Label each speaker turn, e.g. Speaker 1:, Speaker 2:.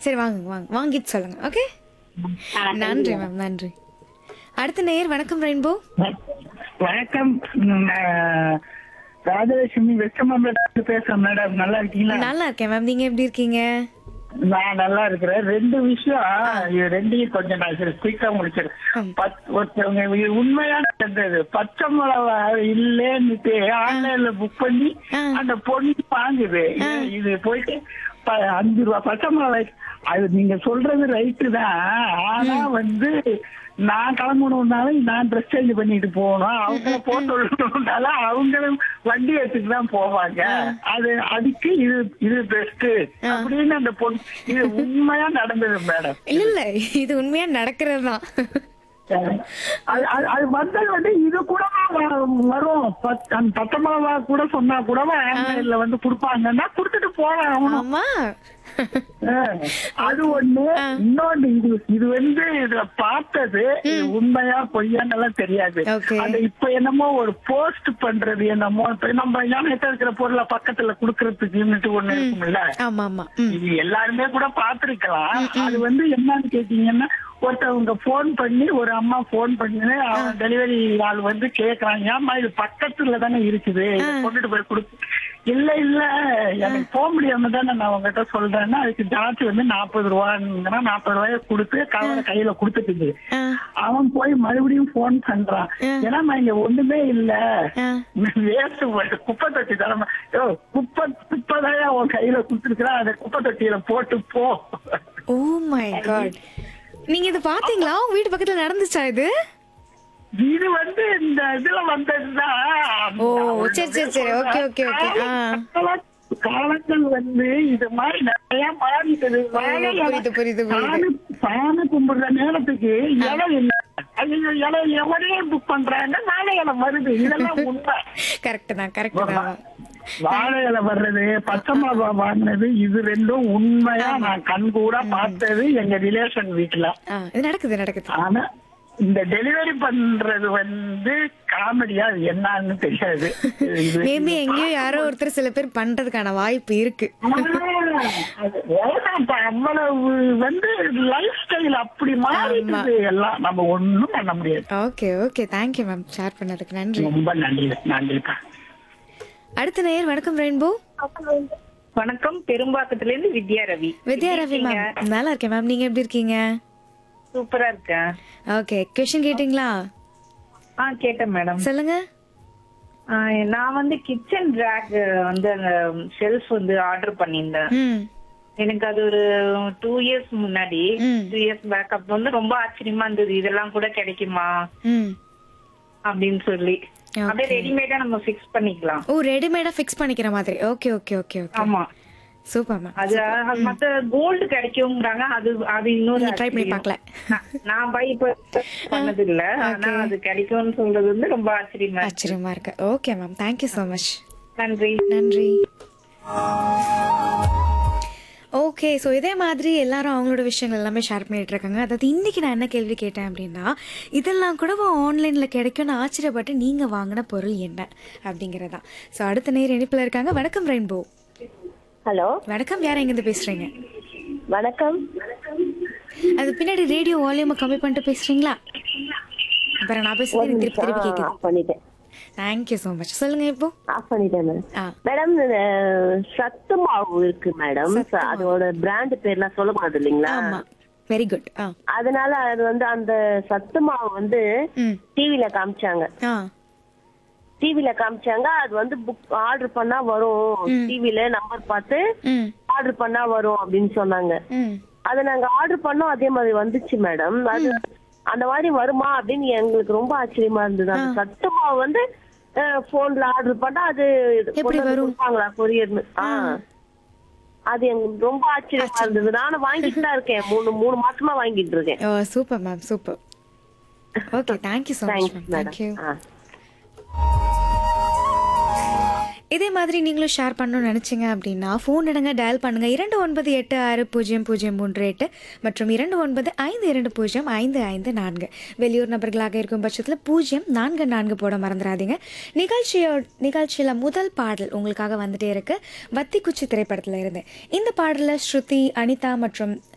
Speaker 1: சரி வாங்க வாங்க வாங்கிட்டு சொல்லுங்க ஓகே நன்றி மேம் நன்றி அடுத்த நேயர் வணக்கம் ரெயின்போ
Speaker 2: வணக்கம் நான் ராஜலட்சுமி வெஸ்டமாம்பலத்துல பேசுறேன் மேடம் நல்லா இருக்கீங்களா
Speaker 1: நல்லா இருக்கேன் மேம் நீங்க எப்படி இருக்கீங்க
Speaker 2: நான் நல்லா இருக்கிறேன் ரெண்டு விஷயம் இது ரெண்டையும் கொஞ்சம் நான் சரி குயிக்கா முடிச்சிடுறேன் பத்- ஒருத்தவங்க இது உண்மையான இருந்தது பச்சை மிளகா இல்லேன்னுட்டு ஆன்லைன்ல புக் பண்ணி
Speaker 1: ஆ.
Speaker 2: அந்த பொண்ணு வாங்குது இது- இது போயிட்டு ப- அஞ்சு ரூபா பச்சை மிளகாய் அது நீங்க சொல்றது ரைட்டு தான் ஆனா வந்து நான் கிளம்பணும்னாலும் நான் ட்ரெஸ் சேஞ்ச் பண்ணிட்டு போகணும் அவங்க போட்டு விடணும்னாலும் அவங்களும் வண்டி எடுத்துட்டு தான் போவாங்க அது அதுக்கு இது இது பெஸ்ட் அப்படின்னு அந்த பொண்ணு இது உண்மையா நடந்தது மேடம்
Speaker 1: இல்ல இல்ல இது உண்மையா நடக்கிறது தான்
Speaker 2: அது அது- அது வந்தது வந்து இது கூட வ- வரும் பத்- அந்த பத்து மிளகா கூட சொன்னா கூட ஆன்லைன்ல வந்து கொடுப்பாங்கன்னா கொடுத்துட்டு போவேன் அவனும்
Speaker 1: ஆமா
Speaker 2: அஹ், அது ஒண்ணு இன்னொன்னு இது இது வந்து இத பார்த்தது இது உண்மையா பொய்யான்னெல்லாம் தெரியாது
Speaker 1: Okay.
Speaker 2: அது இப்ப என்னமோ ஒரு போஸ்ட் பண்றது என்னமோ இப்ப நம்ம ஞானத்தை இருக்கிற பொருளை பக்கத்துல குடுக்கறதுக்கு ஒண்ணு இருக்கும்ல
Speaker 1: ஆமா ஆமா ம்
Speaker 2: இது எல்லாருமே கூட பாத்திருக்கலாம் அது வந்து என்னன்னு கேட்டீங்கன்னா ஒருத்தவங்க போன் பண்ணி ஒரு அம்மா போன் பண்ணி அவன் டெலிவரி ஆள் வந்து கேக்குறாங்க ஏம்மா இது பக்கத்துல தானே இருக்குது இதை கொண்டுட்டு போய் கொடுத்து இல்ல இல்ல எனக்கு போக முடியாம தானே நான் உங்ககிட்ட சொல்றேன்னா அதுக்கு ஜாஸ்தி வந்து நாற்பது ரூபாங்கிற நாற்பது ரூபாய கொடுத்து கவரை கையில கொடுத்துட்டு
Speaker 1: ஆ,
Speaker 2: அவன் போய் மறுபடியும் போன் பண்றான் ஏன்னா இங்க ஒண்ணுமே இல்ல
Speaker 1: ஆ.
Speaker 2: வேஸ்ட் குப்பை தொட்டி தரமா யோ குப்பை குப்பை தான் உன் கையில குடுத்துருக்கா அதை குப்பை தொட்டியில போட்டு போ
Speaker 1: ஓ மை காட் நீங்க இது பாத்தீங்களா உங்க வீட்டு பக்கத்துல நடந்துச்சா இது
Speaker 2: இது வந்து இந்த இதுல வந்ததுதான்
Speaker 1: ஓ, சரி, சரி, சரி. Okay, okay, okay. ஆ.
Speaker 2: கால- காலங்கள் வந்து இது மாதிரி நிறைய மாறிட்டது வாழை இலை-
Speaker 1: புரியுது, புரியுது, புரியுது.
Speaker 2: சாமி- சாமி கும்பிடுற நேரத்துக்கு இலை இல்லை ஐயோ இலை எவனே புக் பண்றாங்க வாழை இலை வருது இதெல்லாம் உண்மை
Speaker 1: கரெக்ட் தான் கரெக்ட் தான்
Speaker 2: வாழை இலை வர்றது பச்சை மிளகா வாங்கினது இது ரெண்டும் உண்மையா நான் கண் கூட பார்த்தது எங்க ரிலேஷன் வீட்டுல
Speaker 1: ஆ, இது நடக்குது நடக்குது
Speaker 2: ஆனா இந்த டெலிவரி பண்றது வந்து காமெடியா அது என்னன்னு தெரியாது இது-
Speaker 1: மேபி எங்கேயோ யாரோ ஒருத்தர் சில பேர் பண்றதுக்கான வாய்ப்பு இருக்கு
Speaker 2: அது வேணாம்ப்பா, அவ்வளவு வந்து லைஃப் ஸ்டைல் அப்படி மாறிடுது எல்லாம் நம்ம ஒண்ணும் பண்ண முடியாது
Speaker 1: okay okay thank you ma'am share பண்ணதுக்கு நன்றி
Speaker 2: ரொம்ப நன்றி நன்றிப்பா
Speaker 1: அடுத்த நேயர் வணக்கம் ரெயின்போ
Speaker 3: வணக்கம் பெரும்பாக்கத்துல இருந்து வித்யா ரவி
Speaker 1: வித்யா ரவி மேம் நல்லா இருக்கேன் மேம் நீங்க எப்படி இருக்கீங்க
Speaker 3: சூப்பரா இருக்கேன்
Speaker 1: ஓகே கொஸ்டின் கேட்டிங்களா
Speaker 3: ஆ கேட்டேன் மேடம்
Speaker 1: சொல்லுங்க
Speaker 3: ஆ, நான் வந்து கிச்சன் ரேக் வந்து அந்த ஷெல்ஃப் வந்து ஆர்டர் பண்ணியிருந்தேன்
Speaker 1: ம்
Speaker 3: எனக்கு அது ஒரு டூ இயர்ஸ் முன்னாடி
Speaker 1: ம்.
Speaker 3: டூ இயர்ஸ் பேக் அப்ப வந்து ரொம்ப ஆச்சரியமா இருந்தது இதெல்லாம் கூட கிடைக்குமா
Speaker 1: ம்
Speaker 3: அப்படின்னு சொல்லி
Speaker 1: Okay.
Speaker 3: அப்படியே ரெடிமேடா நம்ம ஃபிக்ஸ் பண்ணிக்கலாம்
Speaker 1: ஓ ரெடிமேடா ஃபிக்ஸ் பண்ணிக்கிற மாதிரி ஓகே ஓகே ஓகே ஓகே
Speaker 3: ஆமா
Speaker 1: சூப்பர் மேம்
Speaker 3: அது அது மத்த கோல்டு கிடைக்கும்ங்கறாங்க அது அது இன்னொரு
Speaker 1: நீங்க ட்ரை பண்ணி
Speaker 3: ஆச்சரியம்.
Speaker 1: பார்க்கல
Speaker 3: நான் நான் பை பண்ணது இல்ல ஆனா அது கிடைக்கும்னு சொல்றது வந்து ரொம்ப ஆச்சரியமா இருக்கு.
Speaker 1: ஆச்சரியமா இருக்கு okay ma'am thank you so much
Speaker 3: நன்றி
Speaker 1: நன்றி ஓகே ஸோ இதே மாதிரி எல்லாரும் அவங்களோட விஷயங்கள் எல்லாமே ஷேர் பண்ணிட்டு இருக்காங்க அதாவது இன்னைக்கு நான் என்ன கேள்வி கேட்டேன் அப்படின்னா இதெல்லாம் கூட ஆன்லைனில் கிடைக்கும்னு ஆச்சரியப்பட்டு நீங்கள் வாங்கின பொருள் என்ன அப்படிங்கிறதா ஸோ அடுத்த நேர் இணைப்பில் இருக்காங்க வணக்கம் ரெயின்போ
Speaker 4: ஹலோ
Speaker 1: வணக்கம் யார் எங்கேருந்து பேசுகிறீங்க
Speaker 4: வணக்கம்
Speaker 1: அது பின்னாடி ரேடியோ வால்யூமை கம்மி பண்ணிட்டு பேசுகிறீங்களா அப்புறம் நான் பேசுறது எனக்கு திருப்பி திருப்பி கேட்குது
Speaker 4: ஆஃப் பண்ணிட்டேன்
Speaker 1: தேங்க்யூ ஸோ மச் சொல்லுங்கள் இப்போ
Speaker 4: ஆஃப் பண்ணிட்டேன் மேடம்
Speaker 1: ஆ
Speaker 4: மேடம் சத்து மாவு இருக்கு மேடம் அதோட பிராண்ட் பேர்லாம் சொல்ல முடியாது இல்லைங்களா
Speaker 1: ஆமாம் வெரி குட் ஆ
Speaker 4: அதனால அது வந்து அந்த சத்து மாவு வந்து
Speaker 1: ம்
Speaker 4: டிவில காமிச்சாங்க
Speaker 1: ஆ
Speaker 4: டிவில காமிச்சாங்க அது வந்து புக் ஆர்டர் பண்ணா வரும் டிவில நம்பர் பார்த்து
Speaker 1: ம்
Speaker 4: ஆர்டர் பண்ணா வரும் அப்படின்னு சொன்னாங்க
Speaker 1: ம்
Speaker 4: அதை நாங்க ஆர்டர் பண்ணோம் அதே மாதிரி வந்துச்சு மேடம் அது அந்த மாதிரி வருமா அப்படின்னு எங்களுக்கு ரொம்ப ஆச்சரியமா இருந்தது அந்த சத்து மாவு வந்து போன்ல ஆர்டர் பண்ணா அது
Speaker 1: எப்படி
Speaker 4: கொண்டு வந்து
Speaker 1: வரும்?
Speaker 4: கொடுப்பாங்களா கொரியர்னு ஆ அது எங்களுக்கு ரொம்ப ஆச்சரியமா இருந்தது நானும் வாங்கிட்டு தான் இருக்கேன் மூணு மூணு மாசமா வாங்கிட்டு இருக்கேன்
Speaker 1: ஓ super ma'am super okay thank you so much
Speaker 4: thanks
Speaker 1: ma'am thank you
Speaker 4: madam
Speaker 1: இதே மாதிரி நீங்களும் ஷேர் பண்ணணும்னு நினச்சிங்க அப்படின்னா ஃபோன் எடுங்க டயல் பண்ணுங்கள் இரண்டு ஒன்பது எட்டு ஆறு பூஜ்ஜியம் பூஜ்ஜியம் மூன்று எட்டு மற்றும் இரண்டு ஒன்பது ஐந்து இரண்டு பூஜ்ஜியம் ஐந்து ஐந்து நான்கு வெளியூர் நபர்களாக இருக்கும் பட்சத்தில் பூஜ்ஜியம் நான்கு நான்கு போட மறந்துடாதீங்க நிகழ்ச்சியோ நிகழ்ச்சியில் முதல் பாடல் உங்களுக்காக வந்துட்டே இருக்கு வத்தி குச்சி திரைப்படத்தில் இருந்து இந்த பாடலில் ஸ்ருதி அனிதா மற்றும்